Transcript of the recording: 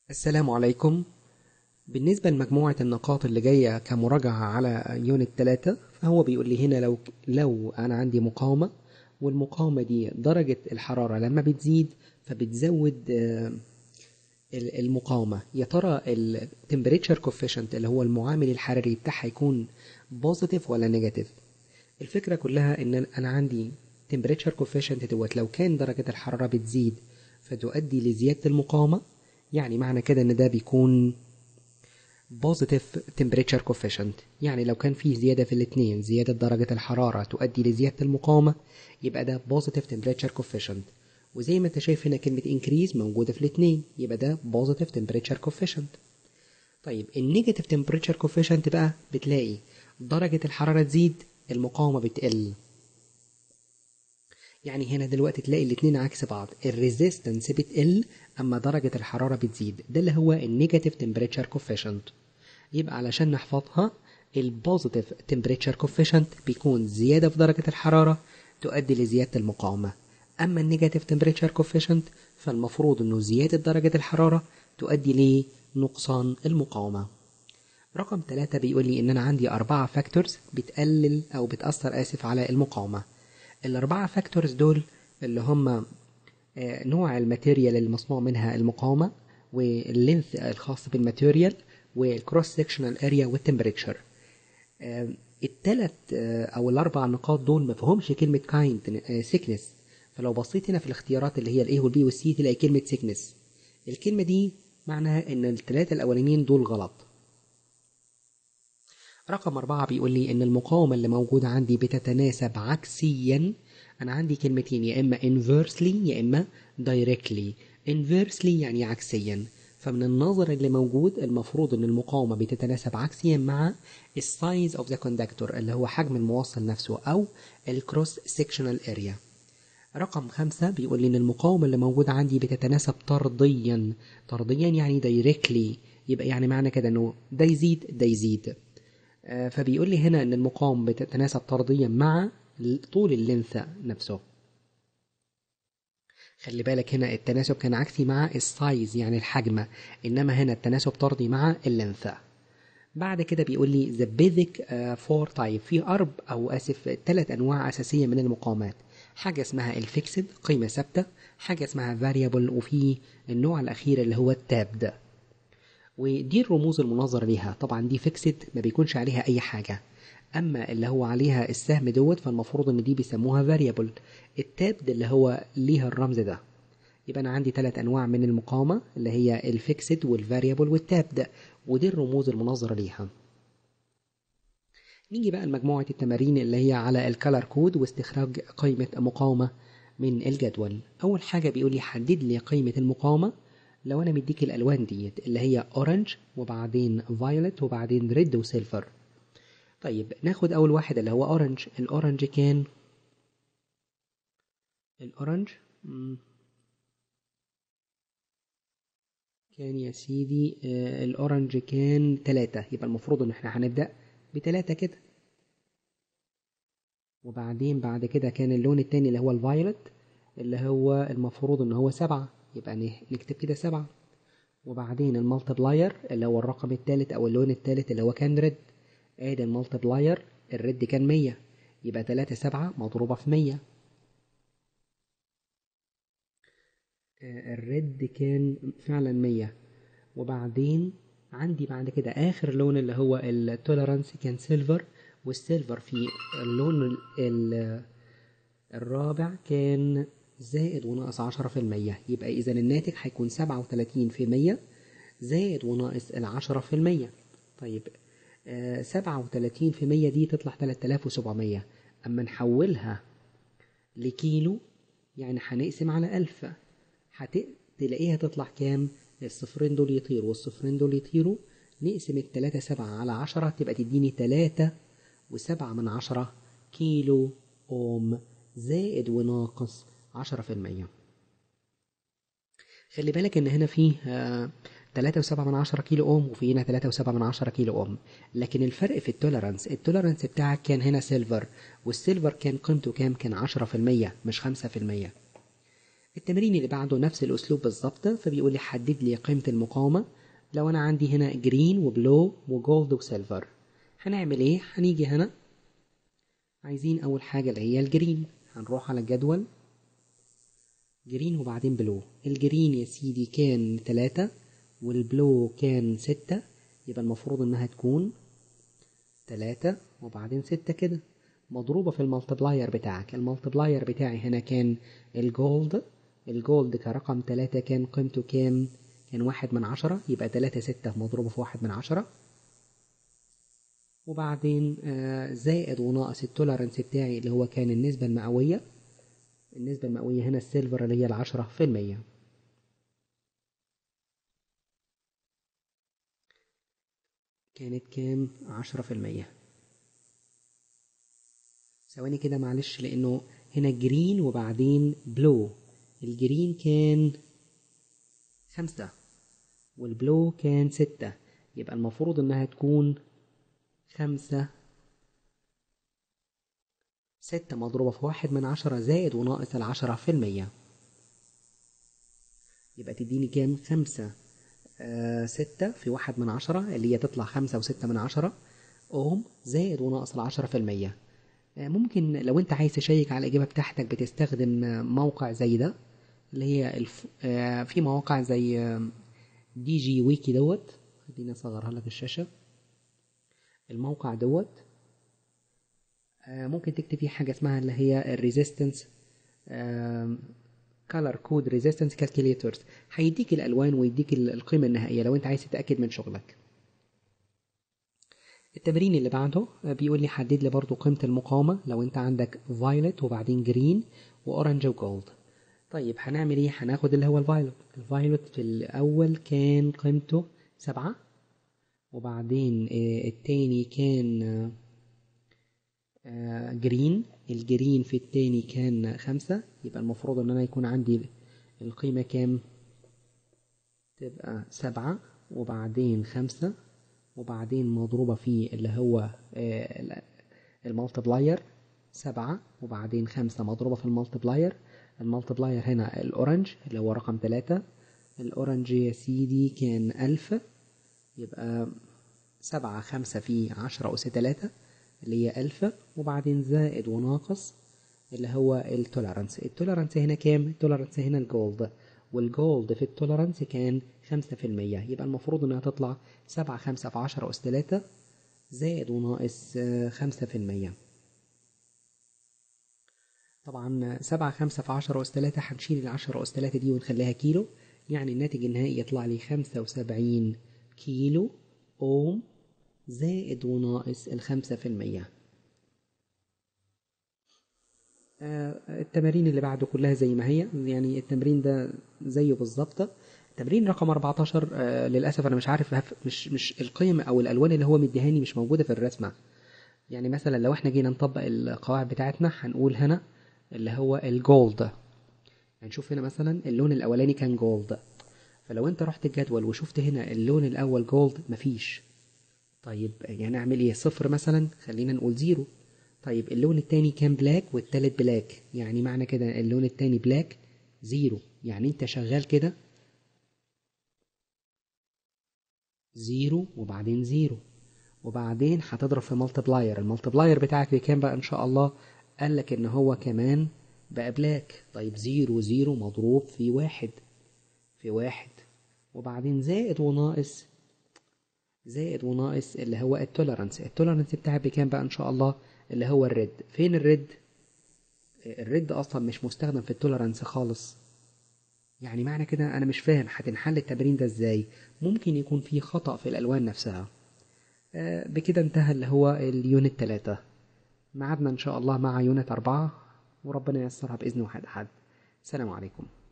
السلام عليكم بالنسبة لمجموعة النقاط اللي جاية كمراجعة على يونت 3 فهو بيقول لي هنا لو لو أنا عندي مقاومة والمقاومة دي درجة الحرارة لما بتزيد فبتزود آه، ال- المقاومة يا ترى ال temperature coefficient اللي هو المعامل الحراري بتاعها يكون بوزيتيف ولا نيجاتيف الفكرة كلها إن أنا عندي temperature coefficient دوت لو كان درجة الحرارة بتزيد فتؤدي لزيادة المقاومة يعني معنى كده إن ده بيكون positive temperature coefficient يعني لو كان في زيادة في الاتنين زيادة درجة الحرارة تؤدي لزيادة المقاومة يبقى ده positive temperature coefficient وزي ما انت شايف هنا كلمة increase موجودة في الاتنين يبقى ده positive temperature coefficient طيب النيجاتيف temperature coefficient بقى بتلاقي درجة الحرارة تزيد المقاومة بتقل يعني هنا دلوقتي تلاقي الاتنين عكس بعض الريزيستنس بتقل اما درجة الحرارة بتزيد ده اللي هو النيجاتيف temperature coefficient يبقى علشان نحفظها البوزيتيف temperature coefficient بيكون زيادة في درجة الحرارة تؤدي لزيادة المقاومة أما النيجاتيف temperature coefficient فالمفروض إنه زيادة درجة الحرارة تؤدي لنقصان المقاومة رقم ثلاثة بيقول لي إن أنا عندي أربعة فاكتورز بتقلل أو بتأثر آسف على المقاومة الأربعة فاكتورز دول اللي هم آه، نوع الماتيريال المصنوع منها المقاومة واللينث الخاص بالماتيريال والكروس سكشنال اريا والتمبريتشر الثلاث او الاربع نقاط دول ما فيهمش كلمه كايند سيكنس فلو بصيت هنا في الاختيارات اللي هي الاي والبي والسي تلاقي كلمه سيكنس الكلمه دي معناها ان الثلاثه الاولانيين دول غلط رقم أربعة بيقول لي إن المقاومة اللي موجودة عندي بتتناسب عكسيا أنا عندي كلمتين يا إما inversely يا إما directly inversely يعني عكسيا فمن النظر اللي موجود المفروض إن المقاومة بتتناسب عكسيا مع size of the conductor اللي هو حجم الموصل نفسه أو الكروس sectional area رقم خمسة بيقول لي إن المقاومة اللي موجودة عندي بتتناسب طرديا طرديا يعني directly يبقى يعني معنى كده إنه ده يزيد ده يزيد آه، فبيقول لي هنا ان المقاومة بتتناسب طرديا مع طول اللينث نفسه خلي بالك هنا التناسب كان عكسي مع السايز يعني الحجم انما هنا التناسب طردي مع اللينث بعد كده بيقول لي the basic uh, four type في أرب أو آسف ثلاث أنواع أساسية من المقاومات حاجة اسمها الفيكسد قيمة ثابتة حاجة اسمها variable وفي النوع الأخير اللي هو التابد ودي الرموز المناظرة ليها طبعا دي فيكسد ما بيكونش عليها أي حاجة أما اللي هو عليها السهم دوت فالمفروض إن دي بيسموها variable التابد اللي هو ليها الرمز ده يبقى أنا عندي ثلاث أنواع من المقاومة اللي هي الفيكسد والفاريبل والتابد ودي الرموز المناظرة ليها نيجي بقى لمجموعة التمارين اللي هي على الكالر كود واستخراج قيمة مقاومة من الجدول أول حاجة بيقول لي حدد لي قيمة المقاومة لو أنا مديك الألوان ديت اللي هي أورنج وبعدين فايولت وبعدين ريد وسيلفر طيب ناخد أول واحد اللي هو أورنج الأورنج كان الأورنج مم. كان يا سيدي آه الأورنج كان تلاتة يبقى المفروض إن احنا هنبدأ بتلاتة كده وبعدين بعد كده كان اللون التاني اللي هو الفايولت اللي هو المفروض إن هو سبعة يبقى نه- نكتب كده سبعة وبعدين المالتبلاير اللي هو الرقم التالت أو اللون التالت اللي هو كان ريد ادي المالتبلاير الريد كان مية يبقى تلاتة سبعة مضروبة في مية آه، الريد كان فعلا مية وبعدين عندي بعد كده آخر لون اللي هو التوليرانس كان سيلفر والسيلفر في اللون ال- ال- الرابع كان زائد وناقص عشرة في المية يبقى إذا الناتج هيكون سبعة وتلاتين في مية زائد وناقص العشرة في المية طيب آه سبعة وتلاتين في مية دي تطلع تلات آلاف وسبعمية أما نحولها لكيلو يعني هنقسم على ألف هت- تلاقيها تطلع كام الصفرين دول يطيروا والصفرين دول يطيروا نقسم التلاتة سبعة على عشرة تبقى تديني تلاتة وسبعة من عشرة كيلو أوم زائد وناقص عشرة في المية خلي بالك ان هنا فيه آه، تلاتة وسبعة من عشرة كيلو اوم وفي هنا تلاتة وسبعة من عشرة كيلو اوم لكن الفرق في التوليرانس التوليرانس بتاعك كان هنا سيلفر والسيلفر كان قيمته كام كان عشرة في المية مش خمسة في المية التمرين اللي بعده نفس الأسلوب بالظبط فبيقول لي حدد لي قيمة المقاومة لو أنا عندي هنا جرين وبلو وجولد وسيلفر هنعمل إيه؟ هنيجي هنا عايزين أول حاجة اللي هي الجرين هنروح على الجدول جرين وبعدين بلو الجرين يا سيدي كان تلاتة والبلو كان ستة يبقى المفروض إنها تكون تلاتة وبعدين ستة كده مضروبة في المالتبلاير بتاعك المالتبلاير بتاعي هنا كان الجولد الجولد كرقم تلاتة كان قيمته كام كان واحد من عشرة يبقى تلاتة ستة مضروبة في واحد من عشرة وبعدين آه، زائد وناقص التولرنس بتاعي اللي هو كان النسبة المئوية النسبة المئوية هنا السيلفر اللي هي العشرة في المية كانت كام عشرة في المية ثواني كده معلش لأنه هنا جرين وبعدين بلو الجرين كان خمسة والبلو كان ستة يبقى المفروض إنها تكون خمسة ستة مضروبة في واحد من عشرة زائد وناقص العشرة في المية يبقى تديني كام خمسة آه ستة في واحد من عشرة اللي هي تطلع خمسة وستة من عشرة أوم زائد وناقص العشرة في المية آه ممكن لو أنت عايز تشيك على الإجابة بتاعتك بتستخدم آه، موقع زي ده اللي هي الف... آه في مواقع زي آه دي جي ويكي دوت خليني أصغرها لك الشاشة الموقع دوت آه، ممكن تكتب فيه حاجة اسمها اللي هي الريزيستنس color code resistance calculators هيديك الألوان ويديك ال- القيمة النهائية لو أنت عايز تتأكد من شغلك التمرين اللي بعده آه، بيقول لي حدد لي برضو قيمة المقاومة لو أنت عندك violet وبعدين جرين وأورنج وجولد طيب هنعمل ايه هناخد اللي هو الفايلوت الفايلوت في الأول كان قيمته سبعة وبعدين آه، التاني كان آه، آه، جرين الجرين في التاني كان خمسة يبقى المفروض ان انا يكون عندي القيمة كام تبقى سبعة وبعدين خمسة وبعدين مضروبة في اللي هو آه، المالتبلاير سبعة وبعدين خمسة مضروبة في المالتبلاير المالتبلاير هنا الأورنج اللي هو رقم تلاتة الأورنج يا سيدي كان ألف يبقى سبعة خمسة في عشرة أس تلاتة اللي هي ألف وبعدين زائد وناقص اللي هو التولرانس التولرانس هنا كام؟ التولرانس هنا الجولد والجولد في التولرانس كان خمسة في المية يبقى المفروض إنها تطلع سبعة خمسة في عشرة أس تلاتة زائد وناقص آه، خمسة في المية طبعا سبعة خمسة في عشرة أس تلاتة هنشيل العشرة أس تلاتة دي ونخليها كيلو يعني الناتج النهائي يطلع لي خمسة وسبعين كيلو أوم زائد وناقص الخمسة في المية آه، التمارين اللي بعده كلها زي ما هي يعني التمرين ده زيه بالظبط تمرين رقم 14 آه، للاسف انا مش عارف هف- مش مش القيم او الالوان اللي هو مديهاني مش موجوده في الرسمه يعني مثلا لو احنا جينا نطبق القواعد بتاعتنا هنقول هنا اللي هو الجولد هنشوف هنا مثلا اللون الاولاني كان جولد فلو انت رحت الجدول وشفت هنا اللون الاول جولد مفيش طيب يعني اعمل ايه صفر مثلا خلينا نقول زيرو طيب اللون التاني كان بلاك والتالت بلاك يعني معنى كده اللون التاني بلاك زيرو يعني انت شغال كده زيرو وبعدين زيرو وبعدين هتضرب في مالتبلاير المالتبلاير بتاعك بكام بقى ان شاء الله قال لك ان هو كمان بقى بلاك طيب زيرو زيرو مضروب في واحد في واحد وبعدين زائد وناقص زائد وناقص اللي هو التولرانس التولرانس بتاعي بكام بقى ان شاء الله اللي هو الريد فين الريد الريد اصلا مش مستخدم في التولرانس خالص يعني معنى كده انا مش فاهم هتنحل التمرين ده ازاي ممكن يكون في خطأ في الالوان نفسها آه، بكده انتهى اللي هو اليونت 3 ميعادنا ان شاء الله مع يونت 4 وربنا ييسرها باذن واحد احد السلام عليكم